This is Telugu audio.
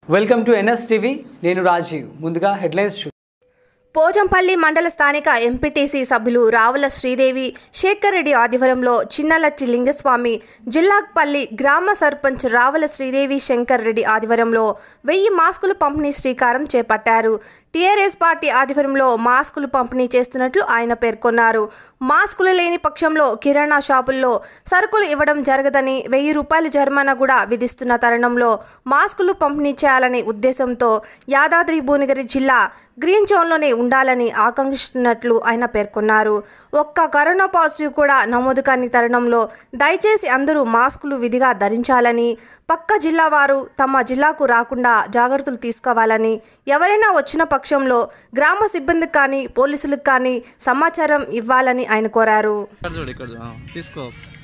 వెల్కమ్ టు ఎన్ఎస్ టీవీ నేను రాజీవ్ ముందుగా హెడ్లైన్స్ చూ పోచంపల్లి మండల స్థానిక ఎంపీటీసీ సభ్యులు రావుల శ్రీదేవి శేఖర్ రెడ్డి ఆధ్వర్యంలో చిన్నలచ్చి లింగస్వామి జిల్లాపల్లి గ్రామ సర్పంచ్ రావుల శ్రీదేవి శంకర్ రెడ్డి ఆధ్వర్యంలో వెయ్యి మాస్కులు పంపిణీ శ్రీకారం చేపట్టారు టీఆర్ఎస్ పార్టీ ఆధ్వర్యంలో మాస్కులు పంపిణీ చేస్తున్నట్లు ఆయన పేర్కొన్నారు మాస్కులు లేని పక్షంలో కిరాణా షాపుల్లో సరుకులు ఇవ్వడం జరగదని వెయ్యి రూపాయలు జరిమానా కూడా విధిస్తున్న తరుణంలో మాస్కులు పంపిణీ చేయాలనే ఉద్దేశంతో యాదాద్రి భువనగిరి జిల్లా గ్రీన్ జోన్లోనే ఉండాలని ఆకాంక్షిస్తున్నట్లు ఆయన పేర్కొన్నారు ఒక్క కరోనా పాజిటివ్ కూడా నమోదు కాని తరుణంలో దయచేసి అందరూ మాస్కులు విధిగా ధరించాలని పక్క జిల్లా వారు తమ జిల్లాకు రాకుండా జాగ్రత్తలు తీసుకోవాలని ఎవరైనా వచ్చిన పక్షంలో గ్రామ సిబ్బందికి కానీ పోలీసులకు కానీ సమాచారం ఇవ్వాలని ఆయన కోరారు ఇక్కడ చూడు ఇక్కడ చూడు. ఆ, తీసుకో